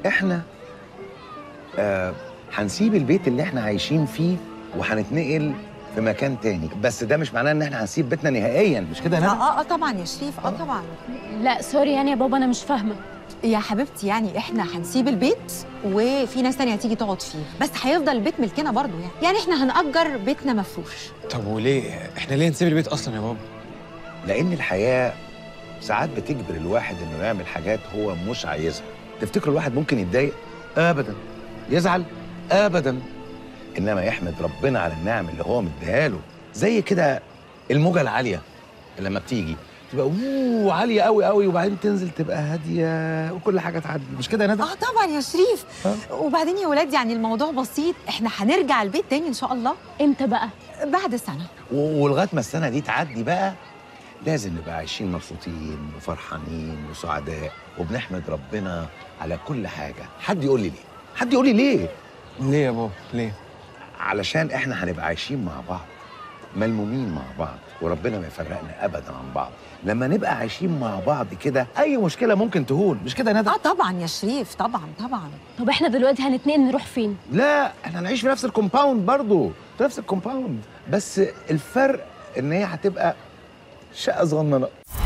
احنا آه هنسيب البيت اللي احنا عايشين فيه وهنتنقل في مكان تاني بس ده مش معناه ان احنا هنسيب بيتنا نهائيا مش كده يا اه ندى اه اه طبعا يا شريف اه طبعا لا سوري يعني يا بابا انا مش فاهمه يا حبيبتي يعني احنا هنسيب البيت وفي ناس تانية هتيجي تقعد فيه بس هيفضل البيت ملكنا برضو يعني يعني احنا هنأجر بيتنا مفروش طب وليه احنا ليه نسيب البيت اصلا يا بابا لان الحياه ساعات بتجبر الواحد انه يعمل حاجات هو مش عايزها تفتكر الواحد ممكن يتضايق ابدا يزعل ابدا انما يحمد ربنا على النعم اللي هو مديها له زي كده الموجه العاليه اللي لما بتيجي تبقى اوه عاليه قوي قوي وبعدين تنزل تبقى هاديه وكل حاجه تعدي مش كده يا ندى اه طبعا يا شريف وبعدين يا ولاد يعني الموضوع بسيط احنا هنرجع البيت تاني ان شاء الله امتى بقى بعد سنة و- ولغايه ما السنه دي تعدي بقى لازم نبقى عايشين مبسوطين وفرحانين وسعداء وبنحمد ربنا على كل حاجه حد يقول لي ليه حد يقول لي ليه ليه يا بابا ليه علشان احنا هنبقى عايشين مع بعض ملمومين مع بعض وربنا ما يفرقنا ابدا عن بعض لما نبقى عايشين مع بعض كده اي مشكله ممكن تهون مش كده يا ندى اه طبعا يا شريف طبعا طبعا طب احنا دلوقتي هنتنقل نروح فين لا احنا هنعيش في نفس الكومباوند برضو في نفس الكومباوند بس الفرق ان هي هتبقى شقه صغننه